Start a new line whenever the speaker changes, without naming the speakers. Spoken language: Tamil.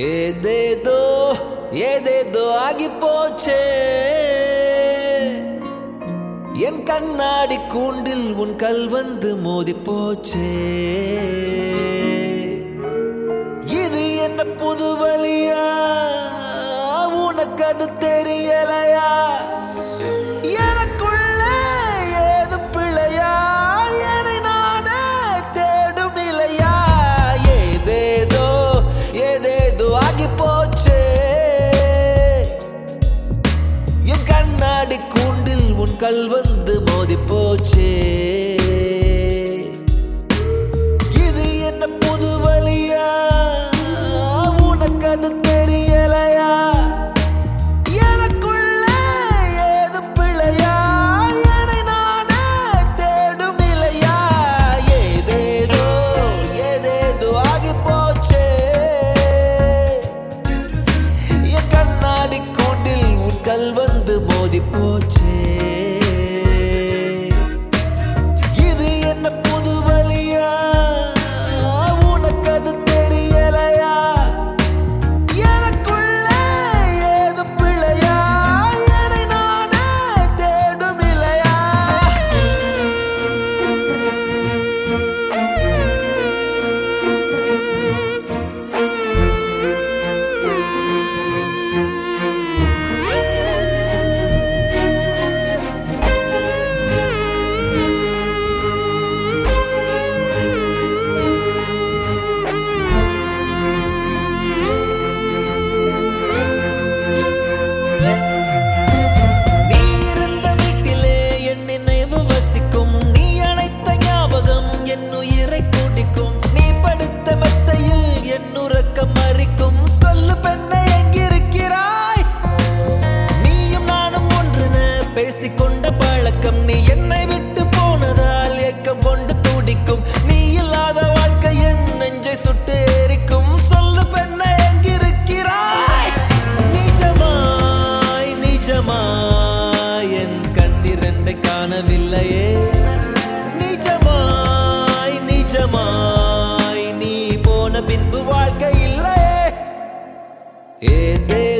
ஏதேதோ ஏதேதோ ஆகி போச்சே என் கண்ணாடி கூண்டில் உன் கல் வந்து மோதி போச்சே இது என்ன புது வழியா உனக்கு அது தெரியலையா எனக்குள்ள ஏது பிழையா என்னை நானே தேடும் நிலையா ஏதேதோ ஏதேதோ ஆகி போச்சே என் கண்ணாடி கூண்டில் உன் கல் வந்து மோதி போச்சே இது என்ன புது வழியா உனக்கு அது தெரியலையா எனக்குள்ள ஏது பிழையா என்னை நானே தேடும் நிலையா ஏதேதோ ஏதேதோ ஆகி போச்சே என் கண்ணாடி கூண்டில் உன் கல் வந்து மோதி போச்சே இது என்ன புது வழியா உனக்கு அது தெரியலையா எனக்குள்ள ஏது பிழையா என்னை நானே தேடும் நிலையா நீ இருந்த வீட்டிலே என் நினைவு வசிக்கும் நீ அணைத்த ஞாபகம் என் உயிரை குடிக்கும் நீ படுத்த மெத்தையில் என் உறக்கம் மறிக்கும் சொல்லு பெண்ணை எங்கிருக்கிறாய் நீயும் நானும் ஒன்றுன பேசிக்கொண்ட பழக்கம் நீ என்னை விட்டு போனதால் ஏக்கம் கொண்டு துடிக்கும் நீ இல்லாத வாழ்க்கை என் நெஞ்சை சுட்டு எரிக்கும் சொல்லு பெண்ணை எங்கிருக்கிறாய் நிஜமாய் நிஜமாய் என் கண்ணிரண்டை காணவில்லையே நிஜமாய் நிஜமாய் நீ போன பின்பு வாழ்க்கை இல்லையே ஏதே